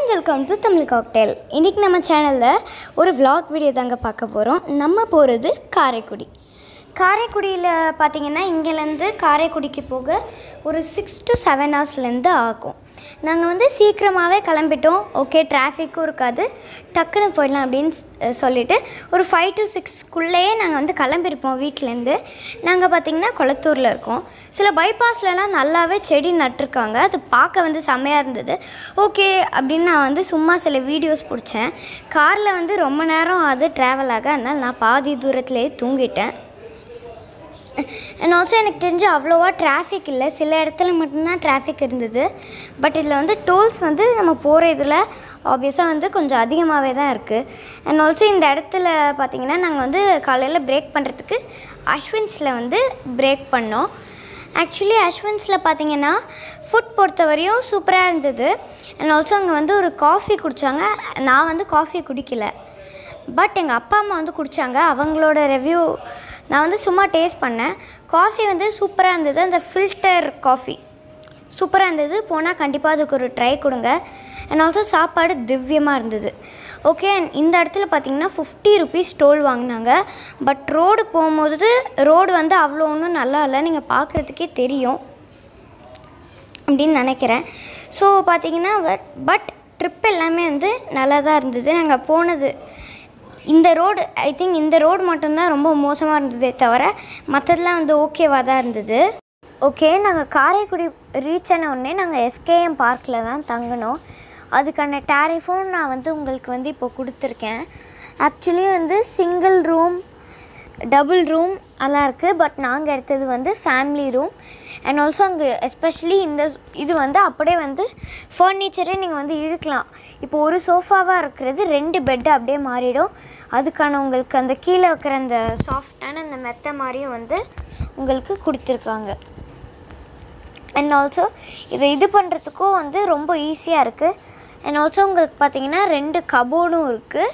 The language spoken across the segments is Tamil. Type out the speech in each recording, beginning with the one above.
and welcome to Tamil cocktail இன்றைக்கி நம்ம சேனலில் ஒரு vlog வீடியோ தாங்க பார்க்க போகிறோம் நம்ம போகிறது காரைக்குடி காரைக்குடியில் பார்த்தீங்கன்னா இங்கேருந்து காரைக்குடிக்கு போக ஒரு சிக்ஸ் டு செவன் ஹவர்ஸ்லேருந்து ஆகும் நாங்கள் வந்து சீக்கிரமாகவே கிளம்பிட்டோம் ஓகே டிராஃபிக்கும் இருக்காது டக்குன்னு போயிடலாம் அப்படின்னு ஸ்- சொல்லிட்டு ஒரு ஃபைவ் டு சிக்ஸ்க்குள்ளேயே நாங்கள் வந்து கிளம்பியிருப்போம் வீட்டிலேருந்து நாங்கள் பார்த்திங்கன்னா கொளத்தூரில் இருக்கோம் சில பைபாஸ்லலாம் நல்லாவே செடி நட்டிருக்காங்க அது பார்க்க வந்து செம்மையாக இருந்தது ஓகே அப்படின்னு நான் வந்து சும்மா சில வீடியோஸ் பிடிச்சேன் காரில் வந்து ரொம்ப நேரம் அது ட்ராவல் ஆக அதனால் நான் பாதி தூரத்துலேயே தூங்கிட்டேன் அண்ட் ஆல்சோ எனக்கு தெரிஞ்சு அவ்வளோவா டிராஃபிக் இல்லை சில இடத்துல மட்டும்தான் டிராஃபிக் இருந்தது பட் இதில் வந்து டோல்ஸ் வந்து நம்ம போகிற இதில் ஆப்வியஸாக வந்து கொஞ்சம் அதிகமாகவே தான் இருக்குது அண்ட் ஆல்சோ இந்த இடத்துல பார்த்திங்கன்னா நாங்கள் வந்து காலையில் பிரேக் பண்ணுறதுக்கு அஸ்வின்ஸில் வந்து பிரேக் பண்ணோம் ஆக்சுவலி அஸ்வின்ஸில் பார்த்தீங்கன்னா ஃபுட் பொறுத்தவரையும் சூப்பராக இருந்தது அண்ட் ஆல்சோ அங்கே வந்து ஒரு காஃபி குடித்தாங்க நான் வந்து காஃபி குடிக்கல பட் எங்கள் அப்பா அம்மா வந்து குடித்தாங்க அவங்களோட ரிவ்யூ நான் வந்து சும்மா டேஸ்ட் பண்ணேன் காஃபி வந்து சூப்பராக இருந்தது அந்த ஃபில்டர் காஃபி சூப்பராக இருந்தது போனால் கண்டிப்பாக அதுக்கு ஒரு ட்ரை கொடுங்க அண்ட் ஆல்சோ சாப்பாடு திவ்யமாக இருந்தது ஓகே இந்த இடத்துல பார்த்தீங்கன்னா ஃபிஃப்டி ருபீஸ் டோல் வாங்கினாங்க பட் ரோடு போகும்போது ரோடு வந்து அவ்வளோ ஒன்றும் நல்லா இல்லை நீங்கள் பார்க்குறதுக்கே தெரியும் அப்படின்னு நினைக்கிறேன் ஸோ பார்த்தீங்கன்னா பட் ட்ரிப் எல்லாமே வந்து நல்லா தான் இருந்தது நாங்கள் போனது இந்த ரோடு ஐ திங்க் இந்த ரோடு மட்டும்தான் ரொம்ப மோசமாக இருந்ததே தவிர மற்றதெல்லாம் வந்து ஓகேவாக தான் இருந்தது ஓகே நாங்கள் காரைக்குடி ரீச் ஆன உடனே நாங்கள் எஸ்கேஎம் பார்க்கில் தான் தங்கினோம் அதுக்கான டேரிஃபும் நான் வந்து உங்களுக்கு வந்து இப்போ கொடுத்துருக்கேன் ஆக்சுவலி வந்து சிங்கிள் ரூம் டபுள் ரூம் அதெல்லாம் இருக்குது பட் நாங்கள் எடுத்தது வந்து ஃபேமிலி ரூம் அண்ட் ஆல்சோ அங்கே எஸ்பெஷலி இந்த இது வந்து அப்படியே வந்து ஃபர்னிச்சரே நீங்கள் வந்து இழுக்கலாம் இப்போ ஒரு சோஃபாவாக இருக்கிறது ரெண்டு பெட்டு அப்படியே மாறிடும் அதுக்கான உங்களுக்கு அந்த கீழே வைக்கிற அந்த சாஃப்டான அந்த மெத்த மாதிரியும் வந்து உங்களுக்கு கொடுத்துருக்காங்க அண்ட் ஆல்சோ இதை இது பண்ணுறதுக்கும் வந்து ரொம்ப ஈஸியாக இருக்குது அண்ட் ஆல்சோ உங்களுக்கு பார்த்தீங்கன்னா ரெண்டு கபோர்டும் இருக்குது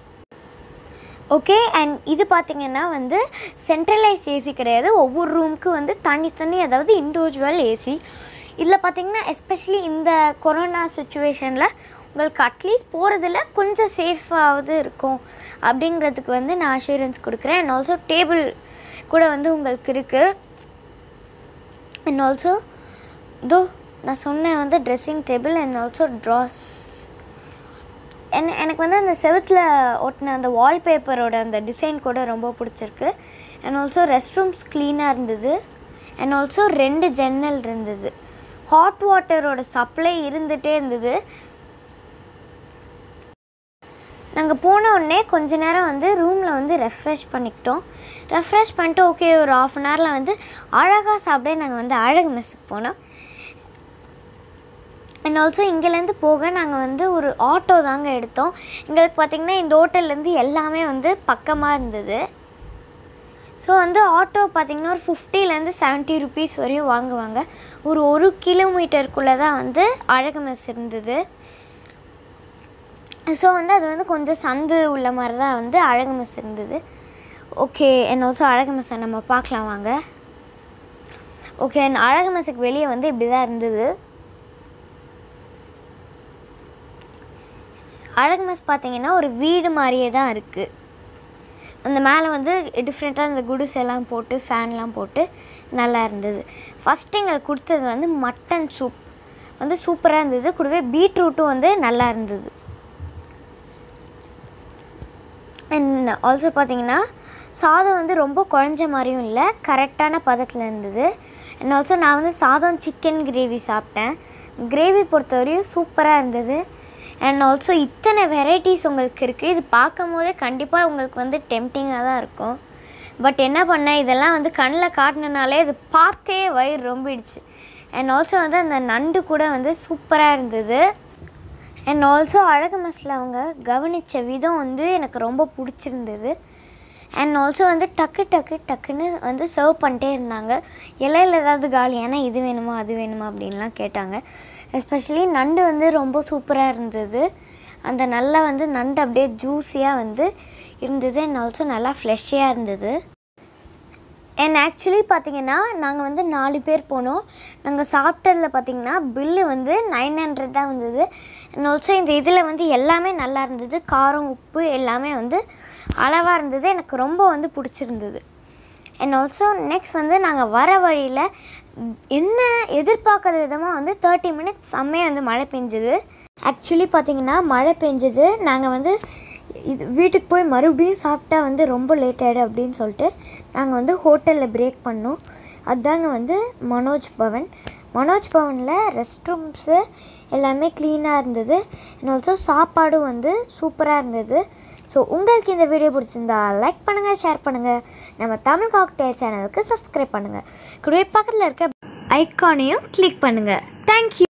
ஓகே அண்ட் இது பார்த்தீங்கன்னா வந்து சென்ட்ரலைஸ் ஏசி கிடையாது ஒவ்வொரு ரூமுக்கு வந்து தனித்தனி அதாவது இண்டிவிஜுவல் ஏசி இதில் பார்த்தீங்கன்னா எஸ்பெஷலி இந்த கொரோனா சுச்சுவேஷனில் உங்களுக்கு அட்லீஸ்ட் போகிறதுல கொஞ்சம் சேஃபாவது இருக்கும் அப்படிங்கிறதுக்கு வந்து நான் அஷூரன்ஸ் கொடுக்குறேன் அண்ட் ஆல்சோ டேபிள் கூட வந்து உங்களுக்கு இருக்குது அண்ட் ஆல்சோ தோ நான் சொன்னேன் வந்து dressing table and also drawers என்ன எனக்கு வந்து அந்த செவுத்தில் ஒட்டின அந்த வால்பேப்பரோட அந்த டிசைன் கூட ரொம்ப பிடிச்சிருக்கு அண்ட் ஆல்சோ ரெஸ்ட் ரூம்ஸ் க்ளீனாக இருந்தது அண்ட் ஆல்சோ ரெண்டு ஜன்னல் இருந்தது ஹாட் வாட்டரோட சப்ளை இருந்துகிட்டே இருந்தது நாங்கள் போன உடனே கொஞ்ச நேரம் வந்து ரூமில் வந்து ரெஃப்ரெஷ் பண்ணிக்கிட்டோம் ரெஃப்ரெஷ் பண்ணிட்டு ஓகே ஒரு ஆஃப் அன் ஹவரில் வந்து அழகாக சாப்பிட நாங்கள் வந்து அழகு மெஸ்ஸுக்கு போனோம் அண்ட் ஆல்சோ இங்கேருந்து போக நாங்கள் வந்து ஒரு ஆட்டோ தாங்க எடுத்தோம் எங்களுக்கு பார்த்திங்கன்னா இந்த ஹோட்டல்லேருந்து எல்லாமே வந்து பக்கமாக இருந்தது ஸோ வந்து ஆட்டோ பார்த்திங்கன்னா ஒரு ஃபிஃப்டிலேருந்து செவன்ட்டி ருபீஸ் வரையும் வாங்குவாங்க ஒரு ஒரு கிலோமீட்டருக்குள்ளே தான் வந்து அழகு மெஸ் இருந்தது ஸோ வந்து அது வந்து கொஞ்சம் சந்து உள்ள மாதிரி தான் வந்து அழகு மெஸ் இருந்தது ஓகே அண்ட் ஆல்சோ அழகு மெஸ்ஸை நம்ம பார்க்கலாம் வாங்க ஓகே அண்ட் அழகு மெஸ்ஸுக்கு வெளியே வந்து இப்படி தான் இருந்தது அழகு மெஸ் பார்த்தீங்கன்னா ஒரு வீடு மாதிரியே தான் இருக்குது அந்த மேலே வந்து டிஃப்ரெண்ட்டாக அந்த குடிஸ் எல்லாம் போட்டு ஃபேன்லாம் போட்டு நல்லா இருந்தது ஃபஸ்ட்டு எங்களுக்கு கொடுத்தது வந்து மட்டன் சூப் வந்து சூப்பராக இருந்தது கூடவே பீட்ரூட்டும் வந்து நல்லா இருந்தது அண்ட் ஆல்சோ பார்த்தீங்கன்னா சாதம் வந்து ரொம்ப குழஞ்ச மாதிரியும் இல்லை கரெக்டான பதத்தில் இருந்தது அண்ட் ஆல்சோ நான் வந்து சாதம் சிக்கன் கிரேவி சாப்பிட்டேன் கிரேவி பொறுத்தவரையும் சூப்பராக இருந்தது அண்ட் ஆல்சோ இத்தனை வெரைட்டிஸ் உங்களுக்கு இருக்குது இது பார்க்கும் போதே கண்டிப்பாக உங்களுக்கு வந்து டெம்டிங்காக தான் இருக்கும் பட் என்ன பண்ணேன் இதெல்லாம் வந்து கண்ணில் காட்டினனாலே இது பார்த்தே வயிறு ரொம்பிடுச்சு அண்ட் ஆல்சோ வந்து அந்த நண்டு கூட வந்து சூப்பராக இருந்தது அண்ட் ஆல்சோ அழகு மெஸ்ஸில் அவங்க கவனித்த விதம் வந்து எனக்கு ரொம்ப பிடிச்சிருந்தது அண்ட் ஆல்சோ வந்து டக்கு டக்கு டக்குன்னு வந்து சர்வ் பண்ணிட்டே இருந்தாங்க இலையில ஏதாவது காலி ஏன்னா இது வேணுமா அது வேணுமா அப்படின்லாம் கேட்டாங்க எஸ்பெஷலி நண்டு வந்து ரொம்ப சூப்பராக இருந்தது அந்த நல்லா வந்து நண்டு அப்படியே ஜூஸியாக வந்து இருந்தது அண்ட் ஆல்சோ நல்லா ஃப்ளெஷ்ஷியாக இருந்தது அண்ட் ஆக்சுவலி பார்த்தீங்கன்னா நாங்கள் வந்து நாலு பேர் போனோம் நாங்கள் சாப்பிட்டதில் பார்த்தீங்கன்னா பில்லு வந்து நைன் ஹண்ட்ரட் தான் வந்தது அண்ட் ஆல்சோ இந்த இதில் வந்து எல்லாமே நல்லா இருந்தது காரம் உப்பு எல்லாமே வந்து அளவாக இருந்தது எனக்கு ரொம்ப வந்து பிடிச்சிருந்தது அண்ட் ஆல்சோ நெக்ஸ்ட் வந்து நாங்கள் வர வழியில் என்ன எதிர்பார்க்காத விதமாக வந்து தேர்ட்டி மினிட்ஸ் செம்மையாக வந்து மழை பெஞ்சுது ஆக்சுவலி பார்த்தீங்கன்னா மழை பெஞ்சது நாங்கள் வந்து இது வீட்டுக்கு போய் மறுபடியும் சாப்பிட்டா வந்து ரொம்ப லேட் ஆகிடும் அப்படின்னு சொல்லிட்டு நாங்கள் வந்து ஹோட்டலில் பிரேக் பண்ணோம் அதுதாங்க வந்து மனோஜ் பவன் மனோஜ் பவனில் ரெஸ்ட் ரூம்ஸு எல்லாமே க்ளீனாக இருந்தது அண்ட் ஆல்சோ சாப்பாடும் வந்து சூப்பராக இருந்தது ஸோ உங்களுக்கு இந்த வீடியோ பிடிச்சிருந்தா லைக் பண்ணுங்கள் ஷேர் பண்ணுங்கள் நம்ம தமிழ் காக்டேல் சேனலுக்கு சப்ஸ்கிரைப் பண்ணுங்கள் கூடவே பக்கத்தில் இருக்க ஐக்கானையும் கிளிக் பண்ணுங்கள் தேங்க்யூ